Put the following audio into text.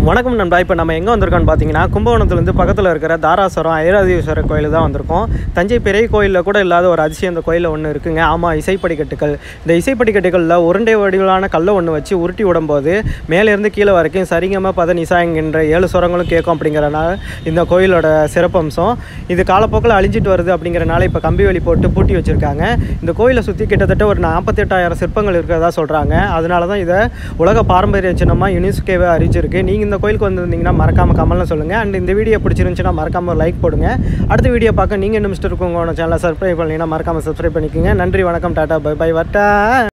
வணக்கம் நண்பா இப்போ நம்ம எங்கே வந்திருக்கோம்னு பார்த்தீங்கன்னா கும்பகோணத்துலேருந்து பக்கத்தில் இருக்கிற தாராசுரம் ஐராதீஸ்வரர் கோயில் தான் வந்திருக்கோம் தஞ்சை பெரிய கோயிலில் கூட இல்லாத ஒரு அதிசயம் இந்த கோயிலில் ஒன்று இருக்குங்க ஆமாம் இசைப்படிக்கட்டுகள் இந்த இசைப்படிக்கட்டுகளில் உருண்டை வடிவிலான கல்லை ஒன்று வச்சு உருட்டி விடும்போது மேலேருந்து கீழே வரைக்கும் சரிகம பத நிசா என்கின்ற ஏழு சுரங்களும் கேட்கும் அப்படிங்கிறனால இந்த கோயிலோட சிறப்பம்சம் இது காலப்போக்கில் அழிஞ்சிட்டு வருது அப்படிங்கிறனால இப்போ கம்பி வேலி போட்டு பூட்டி வச்சுருக்காங்க இந்த கோயிலை சுற்றி கிட்டத்தட்ட ஒரு நாற்பத்தெட்டாயிரம் சிற்பங்கள் இருக்கிறதா சொல்கிறாங்க அதனால தான் இதை உலக பாரம்பரிய சின்னமாக யுனெஸ்கோவே அறிவிச்சிருக்கு நீங்கள் இந்த கோயிலுக்கு வந்திருந்தீங்கன்னா மறக்காமல் கமெண்ட்ல சொல்லுங்கள் அண்ட் இந்த வீடியோ பிடிச்சிருந்துச்சுன்னா மறக்காமல் ஒரு லைக் போடுங்க அடுத்த வீடியோ பார்க்க நீங்கள் இன்னும் மிஸ்டர் உங்களோட சேனலை சப்ஸ்கிரைப் பண்ணீங்கன்னா மறக்காமல் சப்ஸ்கிரைப் பண்ணிக்கோங்க நன்றி வணக்கம் டாடா பை பை வட்டா